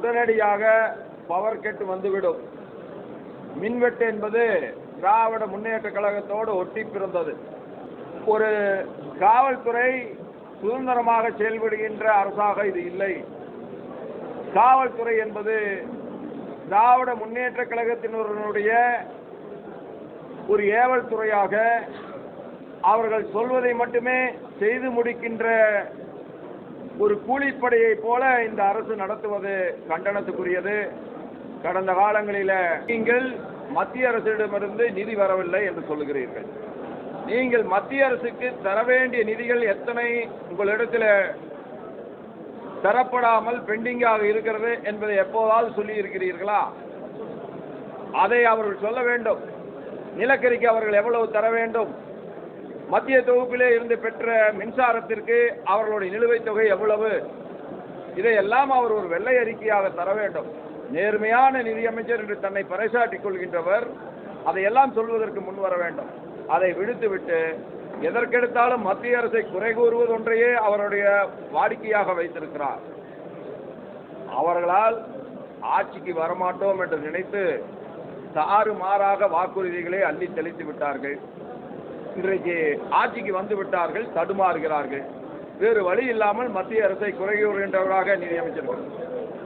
உடனடியாக power cut வந்துவிடும் மின்வெட்டு என்பது திராவிட முன்னேற்ற கழகத்தோடு ஒட்டி பிறந்தது ஒரு காவல்துறை சுதந்திரமாக செயல்படுகின்ற அரசாக இது இல்லை காவல்துறை என்பது திராவிட முன்னேற்ற கழகத்தினருடைய ஒரு ஏவல் துறையாக அவர்கள் சொல்வதை மட்டுமே செய்து முடிக்கின்ற ஒரு கூலிப்படையை போல இந்த அரசு நடத்துவது கண்டனத்துக்குரியது கடந்த காலங்களில நீங்கள் மத்திய அரசிடமிருந்து நிதி வரவில்லை என்று சொல்லுகிறீர்கள் நீங்கள் மத்திய அரசுக்கு தர வேண்டிய நிதிகள் எத்தனை உங்களிடத்தில் தரப்படாமல் பெண்டிங்காக இருக்கிறது என்பதை எப்போதாவது சொல்லி இருக்கிறீர்களா அதை அவர்கள் சொல்ல வேண்டும் நிலக்கரிக்கு அவர்கள் எவ்வளவு தர வேண்டும் மத்திய தொகுப்பிலே இருந்து பெற்ற மின்சாரத்திற்கு அவர்களுடைய நிலுவைத் தொகை எவ்வளவு இதையெல்லாம் அவர் ஒரு வெள்ளை அறிக்கையாக தர வேண்டும் நேர்மையான நிதியமைச்சர் என்று தன்னை பறைசாட்டிக் கொள்கின்றவர் அதையெல்லாம் சொல்வதற்கு முன் வர வேண்டும் அதை விடுத்துவிட்டு எதற்கெடுத்தாலும் மத்திய அரசை குறை கூறுவது ஒன்றையே அவருடைய வாடிக்கையாக வைத்திருக்கிறார் அவர்களால் ஆட்சிக்கு வரமாட்டோம் என்று நினைத்து தாறு மாறாக வாக்குறுதிகளை அள்ளி தெளித்து விட்டார்கள் இன்றைக்கு ஆட்சிக்கு வந்து விட்டார்கள் தடுமாறுகிறார்கள் வேறு வழி இல்லாமல் மத்திய அரசை குறை கூறுகின்றவராக நிதியமைச்சர்கள்